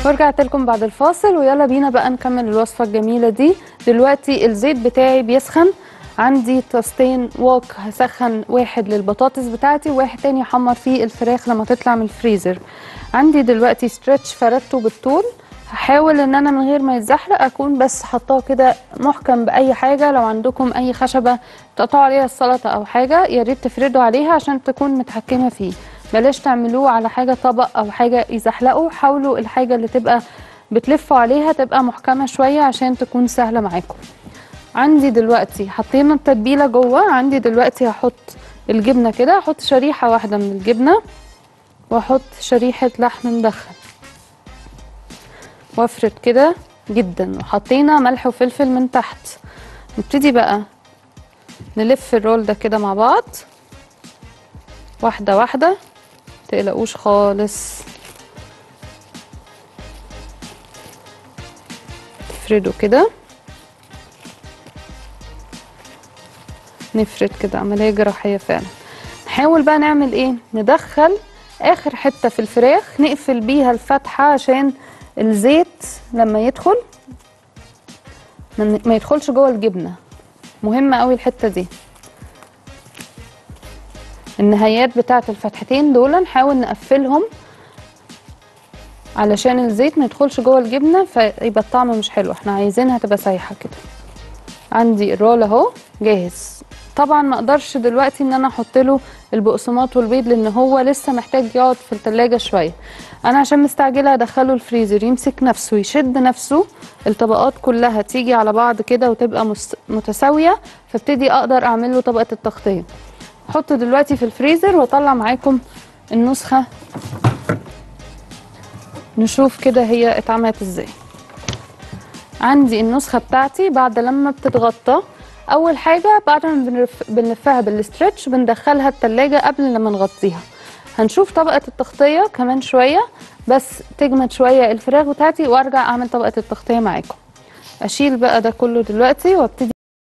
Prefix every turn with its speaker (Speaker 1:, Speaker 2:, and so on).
Speaker 1: ورجعت لكم بعد الفاصل ويلا بينا بقى نكمل الوصفة الجميلة دي دلوقتي الزيت بتاعي بيسخن عندي طاستين وok هسخن واحد للبطاطس بتاعتي وواحد تاني احمر فيه الفراخ لما تطلع من الفريزر عندي دلوقتي ستريتش فردته بالطول هحاول ان انا من غير ما يتزحلق اكون بس حطاه كده محكم باي حاجه لو عندكم اي خشبه تقطعوا عليها السلطه او حاجه يا ريت تفردوا عليها عشان تكون متحكمه فيه بلاش تعملوه على حاجه طبق او حاجه يزحلقوا حاولوا الحاجه اللي تبقى بتلفوا عليها تبقى محكمه شويه عشان تكون سهله معاكم عندي دلوقتي حطينا التتبيله جوه عندي دلوقتي هحط الجبنه كده هحط شريحه واحده من الجبنه واحط شريحه لحم مدخن وافرد كده جدا وحطينا ملح وفلفل من تحت نبتدي بقى نلف الرول ده كده مع بعض واحده واحده متقلقوش خالص نفرده كده نفرد كده عمليه جراحيه فعلا نحاول بقى نعمل ايه ندخل اخر حته في الفراخ نقفل بيها الفتحه عشان الزيت لما يدخل ما يدخلش جوه الجبنه مهمه قوي الحته دي النهايات بتاعه الفتحتين دول نحاول نقفلهم علشان الزيت ما يدخلش جوه الجبنه فيبقى الطعم مش حلو احنا عايزينها تبقى سايحه كده عندي الرول اهو جاهز طبعا ما اقدرش دلوقتي ان انا احط له البقسماط والبيض لان هو لسه محتاج يقعد في التلاجة شويه انا عشان مستعجله ادخله الفريزر يمسك نفسه يشد نفسه الطبقات كلها تيجي على بعض كده وتبقى مس- متساويه فابتدي اقدر اعمل له طبقه التغطيه احطه دلوقتي في الفريزر واطلع معاكم النسخه نشوف كده هي اتعملت ازاي عندي النسخه بتاعتي بعد لما بتتغطى اول حاجه بعد ما بنرف... بنلفها بالستريتش بندخلها التلاجة قبل لما نغطيها هنشوف طبقه التغطيه كمان شويه بس تجمد شويه الفراخ بتاعتي وارجع اعمل طبقه التغطيه معاكم اشيل بقى ده كله دلوقتي وابتدي